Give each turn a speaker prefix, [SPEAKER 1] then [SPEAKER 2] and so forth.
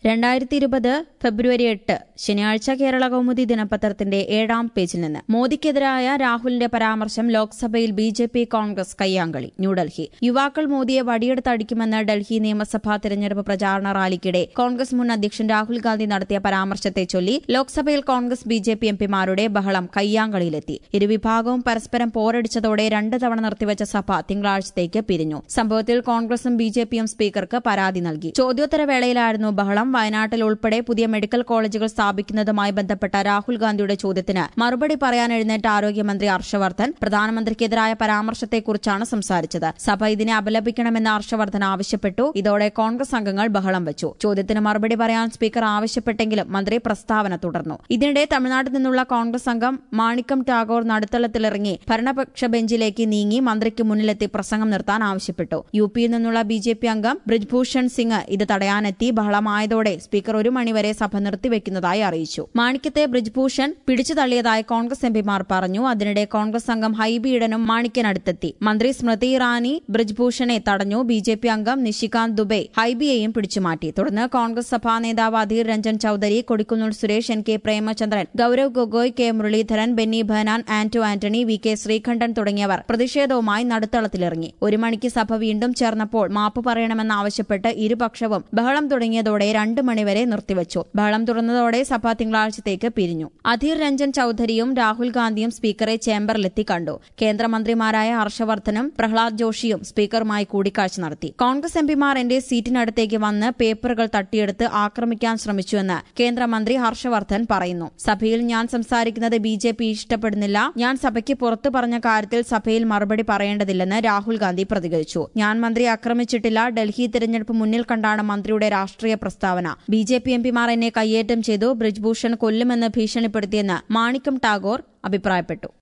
[SPEAKER 1] രണ്ടായിരത്തി ഇരുപത് ഫെബ്രുവരി എട്ട് ശനിയാഴ്ച കേരള കൗമുദി ദിനപത്രത്തിന്റെ ഏഴാം പേജിൽ നിന്ന് മോദിക്കെതിരായ രാഹുലിന്റെ പരാമർശം ലോക്സഭയിൽ ബി ജെ പി കോൺഗ്രസ് കയ്യാങ്കളി ന്യൂഡൽഹി യുവാക്കൾ മോദിയെ വടിയെടുത്തടിക്കുമെന്ന് ഡൽഹി നിയമസഭാ തെരഞ്ഞെടുപ്പ് പ്രചാരണ റാലിക്കിടെ കോൺഗ്രസ് മുൻ അധ്യക്ഷൻ രാഹുൽ ഗാന്ധി നടത്തിയ പരാമർശത്തെ ചൊല്ലി ലോക്സഭയിൽ കോൺഗ്രസ് ബി ജെ പി എംപിമാരുടെ ബഹളം കയ്യാങ്കളിയിലെത്തി ഇരുവിഭാഗവും പരസ്പരം പോരടിച്ചതോടെ രണ്ട് തവണ നിർത്തിവച്ച സഭ തിങ്കളാഴ്ചത്തേക്ക് പിരിഞ്ഞു സംഭവത്തിൽ കോൺഗ്രസും ബി ജെ പിയും സ്പീക്കർക്ക് പരാതി നൽകി ചോദ്യോത്തര വേളയിലായിരുന്നു ബഹളം വയനാട്ടിൽ ഉൾപ്പെടെ പുതിയ മെഡിക്കൽ കോളേജുകൾ സ്ഥാപിക്കുന്നതുമായി ബന്ധപ്പെട്ട രാഹുൽ ഗാന്ധിയുടെ ചോദ്യത്തിന് മറുപടി പറയാൻ എഴുന്നേറ്റ ആരോഗ്യമന്ത്രി ഹർഷവർദ്ധൻ പ്രധാനമന്ത്രിക്കെതിരായ പരാമർശത്തെക്കുറിച്ചാണ് സംസാരിച്ചത് സഭ ഇതിനെ അപലപിക്കണമെന്ന് ഹർഷവർദ്ധൻ ആവശ്യപ്പെട്ടു ഇതോടെ കോൺഗ്രസ് അംഗങ്ങൾ ബഹളം വെച്ചു ചോദ്യത്തിന് മറുപടി പറയാൻ സ്പീക്കർ ആവശ്യപ്പെട്ടെങ്കിലും മന്ത്രി പ്രസ്താവന തുടർന്നു ഇതിനിടെ തമിഴ്നാട്ടിൽ നിന്നുള്ള കോൺഗ്രസ് അംഗം മാണിക്കം ടാഗോർ നടുത്തളത്തിലിറങ്ങി ഭരണപക്ഷ ബെഞ്ചിലേക്ക് നീങ്ങി മന്ത്രിക്ക് മുന്നിലെത്തി പ്രസംഗം നിർത്താൻ ആവശ്യപ്പെട്ടു യു പിയിൽ നിന്നുള്ള ബി ജെ പി അംഗം ബ്രിജ്ഭൂഷൺ സിംഗ് ഇത് തടയാനെത്തി ബഹളമായതോടെ സ്പീക്കർ ഒരു മണിവരെ സഭ നിർത്തിവെക്കുന്നതായി അറിയിച്ചു മാണിക്യത്തെ ബ്രിജ്ഭൂഷൺ പിടിച്ചു തള്ളിയതായി കോൺഗ്രസ് എംപിമാർ പറഞ്ഞു അതിനിടെ കോൺഗ്രസ് അംഗം ഹൈബി ഈഡനും മാണിക്യനടുത്തെത്തി മന്ത്രി സ്മൃതി ഇറാനി ബ്രിജ്ഭൂഷണെ തടഞ്ഞു ബി ജെ പി അംഗം നിഷികാന്ത് ദുബെ ഹൈബിയെയും പിടിച്ചുമാറ്റി തുടർന്ന് കോൺഗ്രസ് സഭാ നേതാവ് Adhir Ranjan Chowdhury Kodikunnil Suresh N K Premachandran Gaurav Gogoi K Muraleedharan Benny Behanan Anto Antony V K Sreekandan തുടങ്ങിയവർ പ്രതിഷേധവുമായി നടുത്തളത്തിലിറങ്ങി ഒരു മണിക്ക് സഭ വീണ്ടും ചേർന്നപ്പോൾ മാപ്പ് പറയണമെന്നാവശ്യപ്പെട്ട് ഇരുപക്ഷവും ബഹളം തുടങ്ങിയതോടെ രണ്ട് മണിവരെ നിർത്തിവച്ചു ബഹളം തുടർന്നതോടെ സഭ തിങ്കളാഴ്ചത്തേക്ക് പിരിഞ്ഞു അധീർ രഞ്ജൻ ചൌധരിയും രാഹുൽ ഗാന്ധിയും സ്പീക്കറെ ചേംബറിലെത്തി കണ്ടു കേന്ദ്രമന്ത്രിമാരായ ഹർഷവർദ്ധനും പ്രഹ്ലാദ് ജോഷിയും സ്പീക്കറുമായി കൂടിക്കാഴ്ച നടത്തി കോൺഗ്രസ് എംപിമാർ എന്റെ സീറ്റിനടുത്തേക്ക് വന്ന് പേപ്പറുകൾ തട്ടിയെടുത്ത് ആക്രമിക്കാൻ ശ്രമിച്ചുവെന്ന് കേന്ദ്രമന്ത്രി ഹർഷവർദ്ധൻ പറയുന്നു സഭയിൽ ഞാൻ സംസാരിക്കുന്നത് ബി ജെ പി ഇഷ്ടപ്പെടുന്നില്ല ഞാൻ സഭയ്ക്ക് പുറത്തു പറഞ്ഞ കാര്യത്തിൽ സഭയിൽ മറുപടി പറയേണ്ടതില്ലെന്ന് രാഹുൽ ഗാന്ധി പ്രതികരിച്ചു ഞാൻ മന്ത്രി ആക്രമിച്ചിട്ടില്ല ഡൽഹി തിരഞ്ഞെടുപ്പ് മുന്നിൽ കണ്ടാണ് മന്ത്രിയുടെ രാഷ്ട്രീയ പ്രസ്താവന ബി ജെ പി എംപിമാർ എന്നെ കയ്യേറ്റം ചെയ്തു ബ്രിജ്ഭൂഷൺ കൊല്ലുമെന്ന് ഭീഷണിപ്പെടുത്തിയെന്ന് മാണിക്കം ടാഗോർ അഭിപ്രായപ്പെട്ടു